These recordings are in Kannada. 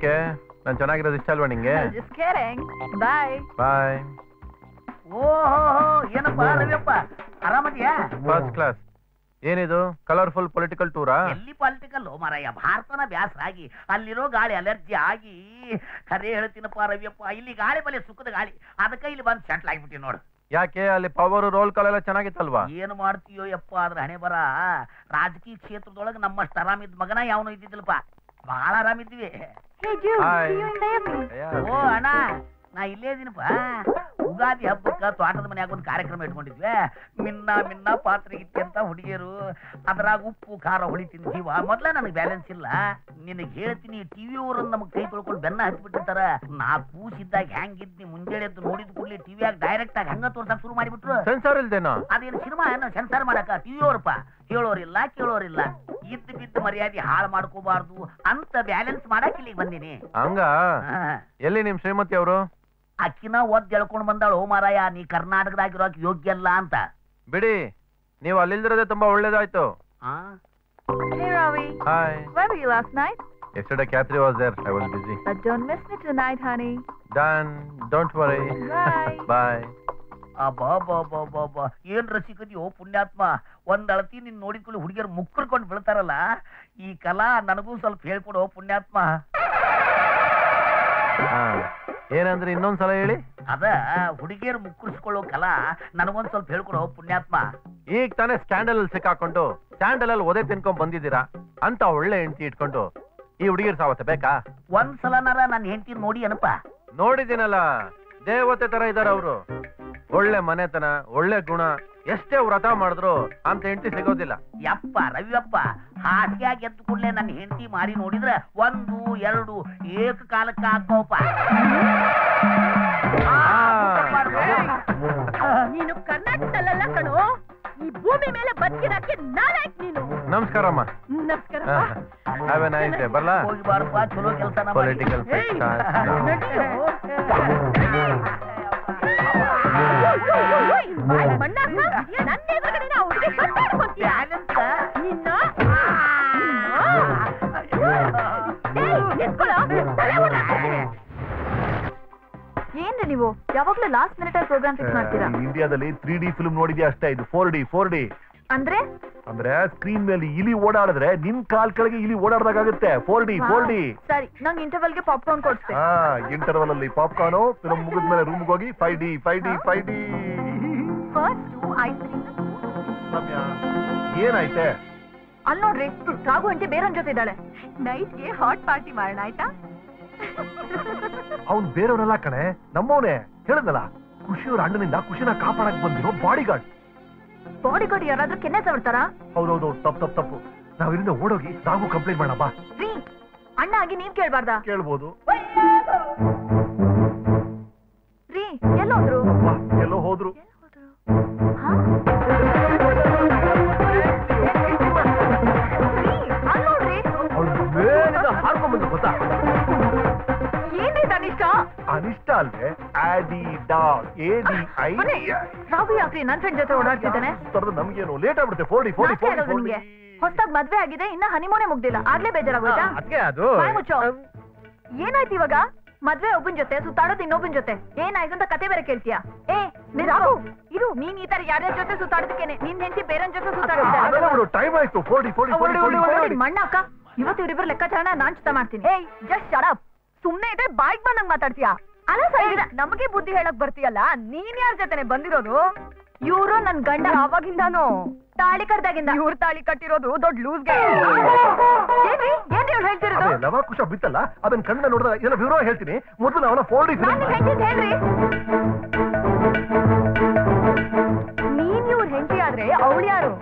ಯಾಕೆ ನಾನು ಚೆನ್ನಾಗಿರೋದು ಇಷ್ಟ ಅಲ್ವಾ ನಿಂಗೆ Just kidding. Bye. ಬಾಯ್ ಓಹೋ ಏನಪ್ಪ ರವಿಯಪ್ಪ ಆರಾಮದ್ಯಾ ಫಸ್ಟ್ ಕ್ಲಾಸ್ ಏನಿದು ಕಲರ್ಫುಲ್ ಪೊಲಿಟಿಕಲ್ ಟೂರಾ ಎಲ್ಲಿ ಪಾಲಿಟಿಕಲ್ ಮಾರಾಯ ಭಾರತನ ಬ್ಯಾಸರ ಆಗಿ ಅಲ್ಲಿರೋ ಗಾಳಿ ಅಲರ್ಜಿ ಆಗಿ ಖರೆ ಹೇಳ್ತೀನಪ್ಪ ರವಿಯಪ್ಪ ಇಲ್ಲಿ ಗಾಳಿ ಬಲೆ ಸುಖದ ಗಾಳಿ ಅದಕ್ಕೆ ಇಲ್ಲಿ ಬಂದು ಸೆಟ್ಲ್ ಆಗಿಬಿಟ್ಟಿ ನೋಡು ಯಾಕೆ ಅಲ್ಲಿ ಪವರ್ ರೋಲ್ ಕಾಲ್ ಎಲ್ಲ ಚೆನ್ನಾಗಿತ್ತಲ್ವಾ ಏನು ಮಾಡ್ತೀಯೋ ಯಪ್ಪ ಅದ್ರ ಹಣೆ ಬರ ರಾಜಕೀಯ ಕ್ಷೇತ್ರದೊಳಗೆ ನಮ್ಮಷ್ಟು ಆರಾಮಿದ್ ಮಗನ ಯಾವನು ಇದ್ದಿದ್ದಿಲ್ಲಪ್ಪ ಬಹಳ ಆರಾಮಿದ್ವಿ Hey, Jude. Hi. See you in the evening. ಓ ಅಣ್ಣ ನಾ ಇಲ್ಲೇ ಇದೀನಪ್ಪ ಉಗಾದಿ ಹಬ್ಬಕ್ಕ ತೋಟದ ಮನ್ಯಾಗ ಒಂದು ಕಾರ್ಯಕ್ರಮ ಇಟ್ಕೊಂಡಿದ್ವಿ ಮಿನ್ನ ಮಿನ್ನ ಪಾತ್ರೆ ಗಿತ್ತಿ ಅಂತ ಹುಡುಗಿಯರು ಅದ್ರಾಗ ಉಪ್ಪು ಖಾರ ಹುಳಿ ತಿಂತೀವ ಮೊದ್ಲ ನನಗೆ ಬ್ಯಾಲೆನ್ಸ್ ಇಲ್ಲ ನಿನಗೆ ಹೇಳ್ತೀನಿ ಟಿವಿ ಅವ್ರನ್ನ ನಮಗ್ ಕೈ ತೊಳ್ಕೊಂಡು ಬೆನ್ನ ಹಚ್ಬಿಟ್ಟಿರ್ತಾರ ನಾ ಕೂಸಿದ್ದಾಗ ಹೆಂಗಿದ್ನಿ ಮುಂಜಾನೆ ಎದ್ದು ನೋಡಿದ ಕೂಡಲೇ ಟಿವಿಯಾಗ ಡೈರೆಕ್ಟ್ ಆಗಿ ಹಂಗ ತೋರ್ಸಕ್ ಶುರು ಮಾಡಿಬಿಟ್ರು ಸೆನ್ಸಾರ್ ಇಲ್ದೇನೋ ಅದೇನು ಸಿನಿಮಾ ಏನೋ ಸೆನ್ಸಾರ್ ಮಾಡಕ ಟಿವಿ ಅವ್ರಪ್ಪ ಹೇಳೋರಿಲ್ಲ ಕೇಳೋರಿಲ್ಲ ಇದ್ದ ಬಿದ್ದ ಮರ್ಯಾದೆ ಹಾಳು ಮಾಡ್ಕೋಬಾರ್ದು ಅಂತ ಬ್ಯಾಲೆನ್ಸ್ ಮಾಡಕ್ ಇಲ್ಲಿಗೆ ಬಂದೀನಿ ಹಂಗ ಹಾ. ಎಲ್ಲಿ ನಿಮ್ ಶ್ರೀಮತಿ ಅವರು ಅಕ್ಕಿನ ಒದ್ ಎಳ್ಕೊಂಡ್ ಬಂದಾಳು ಓ ಮಾರಾಯ ನೀ ಕರ್ನಾಟಕದಾಗಿರೋಕ್ ಯೋಗ್ಯ ಅಲ್ಲ ಅಂತ ಬಿಡಿ ನೀವು ಅಲ್ಲಿಲ್ದಿರೋದೇ ತುಂಬಾ ಒಳ್ಳೇದಾಯ್ತು ಆ? Hey, Ravi. Hi Where were you last night? Yesterday Kathri was there I was busy But don't miss me tonight, honey. Done don't worry Bye. Bye ಅಬ್ಬಬ್ಬಬ್ಬಬ್ಬಬ್ಬ. ಏನ್ ರಸಿಕದಿಯೋ ಪುಣ್ಯಾತ್ಮ ಒಂದ್ ಅಳತಿ ನಿನ್ ನೋಡಿದ್ಕೊಳ್ಳಿ ಹುಡುಗಿಯರು ಮುಕ್ಕರ್ಕೊಂಡು ಬೀಳ್ತಾರಲ್ಲ ಈ ಕಲಾ ನನಗೂ ಸ್ವಲ್ಪ ಹೇಳ್ಕೊಡು ಪುಣ್ಯಾತ್ಮ ಏನಂದ್ರೆ ಇನ್ನೊಂದ್ಸಲ ಹೇಳಿ ಅದ ಹುಡುಗಿಯರು ಮುಕ್ಕರಿಸ್ಕೊಳ್ಳೋ ಕಲಾ ನನಗೊಂದ್ ಸ್ವಲ್ಪ ಹೇಳ್ಕೊಡು ಪುಣ್ಯಾತ್ಮ ಈಗ ತಾನೇ ಸ್ಕ್ಯಾಂಡಲ್ ಅಲ್ಲಿ ಸಿಕ್ಕಾಕೊಂಡು ಸ್ಕ್ಯಾಂಡಲ್ ಅಲ್ಲಿ ಒದೆ ತಿನ್ಕೊಂಡ್ ಬಂದಿದ್ದೀರಾ ಅಂತ ಒಳ್ಳೆ ಹೆಂಡತಿ ಇಟ್ಕೊಂಡು ಈ ಹುಡುಗಿರ್ ಸಾವತ್ತೆ ಬೇಕಾ ಒಂದ್ ಸಲನಾರ ನನ್ನ ಹೆಂಡತಿ ನೋಡಿ ಏನಪ್ಪ ನೋಡಿದ್ದೀನಲ್ಲ ದೇವತೆ ತರ ಇದಾರ ಅವರು ಒಳ್ಳೆ ಮನೆತನ ಒಳ್ಳೆ ಗುಣ ಎಷ್ಟೇ ವ್ರತ ಮಾಡಿದ್ರು ಅಂತ ಹೆಂಡತಿ ಸಿಗೋದಿಲ್ಲ ಯಪ್ಪ ರವಿಯಪ್ಪ ಹಾಸಿಗೆ ಎದ್ದು ಕೂಡಲೇ ನನ್ನ ಹೆಂಡತಿ ಮಾಡಿ ನೋಡಿದ್ರೆ ಒಂದು ಎರಡು ಏಕಕಾಲಕ್ಕೆ ಹಾಕೋಪ ನೀನು ಕರ್ನಾಟಕದಲ್ಲ ಕಣೋ ಈ ಭೂಮಿ ಮೇಲೆ ಬದುಕಿರಕ್ಕೆ ನಾಲಾಯ್ಕ್ ನೀನು ನಮಸ್ಕಾರಮ್ಮ ನಮಸ್ಕಾರ ಹ್ಯಾವ್ ಎ ನೈಸ್ ಡೇ ಬರ್ಲಾ ಹೋಗಿ ಬಾರಪ್ಪ ಚಲೋ ಕೆಲಸ ಪೊಲಿಟಿಕಲ್ ಏನ್ರಿ ನೀವು ಯಾವಾಗ್ಲೂ ಲಾಸ್ಟ್ ಮಿನಿಟ್ ಅಲ್ಲಿ ಪ್ರೋಗ್ರಾಮ್ ಫಿಕ್ಸ್ ಮಾಡ್ತೀರಾ ಇಂಡಿಯಾದಲ್ಲಿ ತ್ರೀ ಡಿ ಫಿಲ್ಮ್ ನೋಡಿದ್ಯಾ ಅಷ್ಟೇ ಇದು ಫೋರ್ ಡಿ ಫೋರ್ ಡಿ ಅಂದ್ರೆ ಅಂದ್ರೆ ಸ್ಕ್ರೀನ್ ಮೇಲೆ ಇಲಿ ಓಡಾಡಿದ್ರೆ ನಿಮ್ ಕಾಲ್ ಕೆಳಗೆ ಇಲಿ ಓಡಾಡ್ದಾಗುತ್ತೆ ಫೋರ್ ಡಿ ಫೋರ್ ಡಿ ಸರಿ ನಂಗೆ ಇಂಟರ್ವಲ್ಗೆ ಪಾಪ್ಕಾರ್ನ್ ಕೊಡ್ಸ್ತೆ ಹಾ ಇಂಟರ್ವಲ್ ಅಲ್ಲಿ ಪಾಪ್ಕಾರ್ನು ಫಿಲ್ಮ್ ಮುಗಿದ್ಮೇಲೆ ರೂಮ್ಗೆ ಹೋಗಿ five D five D five D first ice cream ಏನಾಯ್ತೆ ಅಲ್ಲಿ ನೋಡ್ರಿ ರಾಘು ಅಂಟಿ ಬೇರೊಂದ್ ಜೊತೆ ಇದ್ದಾಳೆ ನೈಟ್ಗೆ ಹಾಟ್ ಪಾರ್ಟಿ ಮಾಡೋಣ ಆಯ್ತಾ ಅವ್ನ್ ಬೇರೆಯವರೆಲ್ಲ ಕಣೆ ನಮ್ಮವನೇ ಹೇಳಿದ್ನಲ್ಲ ಖುಷಿಯವ್ರ ಅಣ್ಣನಿಂದ ಖುಷಿನ ಕಾಪಾಡಕ್ ಬಂದಿರೋ ಬಾಡಿ ಗಾರ್ಡ್ ಬಾಡಿ ಗಾರ್ಡ್ ಯಾರಾದ್ರೂ ಕೆನ್ನೆ ಸವರ್ತಾರಾ ಹೌದೌದು ತಪ್ಪು ತಪ್ಪು ತಪ್ಪು ನಾವ್ ಇಲ್ಲಿಂದ ಓಡೋಗಿ ನಾವು ಕಂಪ್ಲೇಂಟ್ ಮಾಡೋಣ ಬಾ ರೀ ಅಣ್ಣ ಆಗಿ ನೀವ್ ಕೇಳ್ಬಾರ್ದಾ ಕೇಳ್ಬೋದು ರೀ ಎಲ್ಲೋದ್ರು ಬಾ, ಎಲ್ಲೋ ಹೋದ್ರು ಹಾ? ರೀ, ಅಲ್ಲ್ ನೋಡ್ರಿ ಅವ್ಳು ಮೇಲಿಂದ ಹಾರ್ಕೊಂಡ್ ಬಂದು ಗೊತ್ತಾ ಏನ್ರಿ ತನಿಷ್ಠ ಅನಿಷ್ಟ ಅಲ್ವೇ ಆಡಿ ಡಾ ಎಡಿ ಐ ಬನ್ನಿ. ರಾಘು ಯಾಕ್ರಿ ನನ್ ಫ್ರೆಂಡ್ ಜೊತೆ ಓಡಾಡ್ತಿದ್ದಾನೆ ತರದ ನಮ್ಗೇನು ಲೇಟ್ ಆಗ್ಬಿಡುತ್ತೆ ಫೋರ್ಡಿ ಫೋರ್ಡಿ ನಾಚಿಕೆ ಆಗಲ್ವಾ ನಿಮ್ಗೆ ಹೊಸ್ದಾಗ್ ಮದ್ವೆ ಆಗಿದೆ ಇನ್ನ ಹನಿಮೂನೇ ಮುಗ್ದಿಲ್ಲ ಆಗ್ಲೇ ಬೇಜಾರಾಗೋಯ್ತಾ ಅದಕ್ಕೆ ಅದು ಬಾಯ್ ಮುಚ್ಚೋ ಏನಾಯ್ತು ಇವಾಗ ಮದ್ವೆ ಒಬ್ಬನ್ ಜೊತೆ ಸುತ್ತಾಡೋದು ಇನ್ನೊಬ್ಬನ್ ಜೊತೆ ಏನಾಯ್ತು ಅಂತ ಕತೆ ಬೇರೆ ಕೇಳ್ತೀಯಾ ಏ ನಿರಾಗು ಇರು ನೀನ್ ಈ ತರ ಯಾರ್ಯಾರ ಜೊತೆ ಸುತ್ತಾಡೋದಕ್ಕೇನೆ ನಿನ್ ಹೆಂಡತಿ ಬೇರೆಯವ್ರ ಜೊತೆ ಸುತ್ತಾಡ್ತಿದ್ದಾಳೆ ಟೈಮ್ ಆಯ್ತು ಫೋರ್ಡಿ ಫೋರ್ಡಿ ಫೋರ್ಡಿ ಮಣ್ಣ ಅಕ್ಕ ಇವತ್ತು ಇವ್ರಿಬ್ರು ಲೆಕ್ಕಾಚಾರನ ನಾನ್ ಚಿತ್ತ ಮಾಡ್ತೀನಿ ಏಯ್ ಜಸ್ಟ್ ಶರಪ್ ಸುಮ್ನೆ ಇದ್ರೆ ಬಾಯ್ಗ್ ಬಂದಂಗ್ ಮಾತಾಡ್ತೀಯಾ ಅಲ್ಲ ಸರ್ ನಮಗೆ ಬುದ್ಧಿ ಹೇಳಕ್ ಬರ್ತೀಯಲ್ಲ ನೀನ್ ಯಾರ ಜೊತೆನೆ ಬಂದಿರೋದು ಇವ್ರು ನನ್ ಗಂಡ ಆವಾಗಿಂದಾನು ತಾಳಿ ಕಟ್ದಾಗಿಂದ ಇವ್ರ ತಾಳಿ ಕಟ್ಟಿರೋದು ದೊಡ್ಡ ಲೂಸ್ಗೆ ಏನ್ರಿ ಏನ್ರಿ ಅವ್ಳು ಹೇಳ್ತಿರೋದು ಅದೇ ಲವ ಕುಶ ಬಿತ್ತಲ್ಲ ಅದನ್ನ ಕಣ್ಣ ನೋಡಿದ್ರೆ ಎಲ್ಲ ವಿವರ ಹೇಳ್ತೀನಿ ಮೊದಲು ಅವನ ಫೋರ್ಡಿ ನಾನು ಹೆಂಡತಿ ಹೇಳ್ರಿ ನೀನ್ ಇವ್ರ ಹೆಂಡತಿ ಆದ್ರೆ ಅವಳು ಯಾರು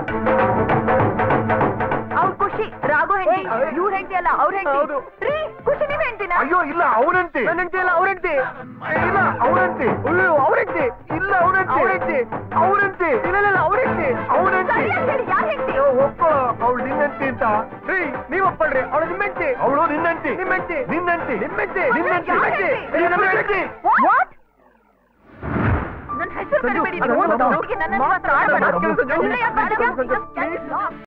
ಅವ್ರ ಖುಷಿ ರಾಘು ಹೆಂಡತಿ ಇವ್ರ ಹೆಂಡತಿ ಅಲ್ಲ ಅವ್ರ ಹೆಂಡತಿ ರೀ ಖುಷಿ ನೀವ್ ಹೆಂಡತಿನ ಅಯ್ಯೋ ಇಲ್ಲ ಅವನಂತೆ ಇಲ್ಲ ಅವನಂತೆ ಇಲ್ಲ ಅವನಂತೆ ಅಯ್ಯೋ ಅವನಂತೆ ಇಲ್ಲ ಅವನಂತೆ ಅವನಂತೆ ಅವನಂತೆ ಇಲ್ಲ ಇಲ್ಲ ಅವನಂತೆ ಅವನಂತೆ ಯಾರ್ ಹೆಂಡತಿ ಒಪ್ಪ ಅವಳು ನಿನ್ನಂತೆ ಅಂತ ರೀ ನೀವ್ ಒಪ್ಪಳ್ರಿ ಅವಳು ನಿಮ್ಮಂತೆ ಅವಳು ನಿನ್ನಂತೆ ನಿಮ್ಮಂತೆ ನಿನ್ನಂತೆ ನಿಮ್ಮಂತೆ ನಿನ್ನಂತೆ ನಿನ್ನಂತೆ ವಾಟ್ ನನ್ನ ಹೆಸರು ಸಂಜು, ಕರಿಬೇಡಿ ಅದು ನೀವು. ಮಾತಾಡು. ಹುಡುಗಿ ನನ್ನನ್ನ ಮಾತ್ರ ಆಡ್ಬೇಡ. ಮಾತಾಡು. ಇಲ್ಲ, ಯಾಕೆ ಮಾಡ್ತೀಯ? Just- just stop.